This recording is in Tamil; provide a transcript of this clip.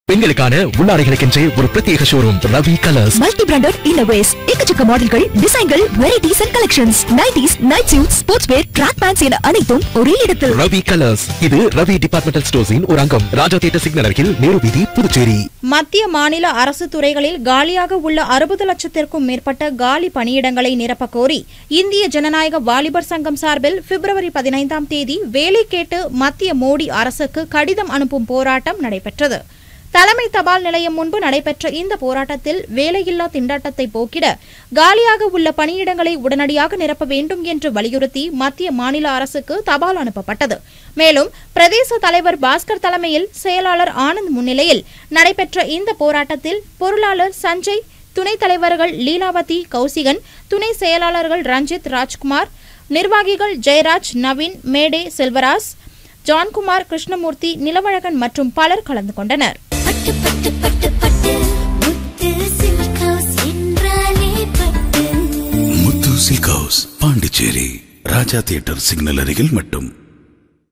பெண்களுக்கான உள்ளாடைகளுக்கென்றே ஒரு பிரத்யேக showroom Ravi colours multi branded இன்னோவேஸ் எக்கச்சக்க மாடல்கள் டிசைன்கள் varieties and collections nighties night suit sports wear track pants என அனைத்தும் ஒரே இடத்தில் ரவி கலர்ஸ் இது ரவி டிபார்ட்மெண்டல் ஸ்டோர்ஸின் ஒரு அங்கம் ராஜா தியேட்டர் சிக்னல் அருகில் நேரு வீதி புதுச்சேரி மத்திய மாநில அரசு துறைகளில் காலியாக உள்ள அறுபது லட்சத்திற்கும் மேற்பட்ட காலி பணியிடங்களை நிரப்பக் கோரி இந்திய ஜனநாயக வாலிபர் சங்கம் சார்பில் பிப்ரவரி பதினைந்தாம் தேதி வேலை கேட்டு மத்திய மோடி அரசுக்கு கடிதம் அனுப்பும் போராட்டம் நடைபெற்றது தலைமை தபால் நிலையம் முன்பு நடைபெற்ற இந்த போராட்டத்தில் வேலையில்லா திண்டாட்டத்தை போக்கிட காலியாக உள்ள பணியிடங்களை உடனடியாக நிரப்ப வேண்டும் என்று வலியுறுத்தி மத்திய மாநில அரசுக்கு தபால் அனுப்பப்பட்டது மேலும் பிரதேச தலைவர் பாஸ்கர் தலைமையில் செயலாளர் ஆனந்த் முன்னிலையில் நடைபெற்ற இந்த போராட்டத்தில் பொருளாளர் சஞ்சய் துணைத் தலைவர்கள் லீலாவதி கௌசிகன் துணை செயலாளர்கள் ரஞ்சித் ராஜ்குமார் நிர்வாகிகள் ஜெயராஜ் நவீன் மேடே செல்வராஜ் ஜான்குமார் கிருஷ்ணமூர்த்தி நிலவழகன் மற்றும் பலர் கலந்து கொண்டனர் பட்டு பட்டு பட்டு பட்டு முத்து சில்க் ஹவுஸ் என்றாலே பட்டு Muthu silk house Pondicherry Raja theatre signal அருகில் மட்டும்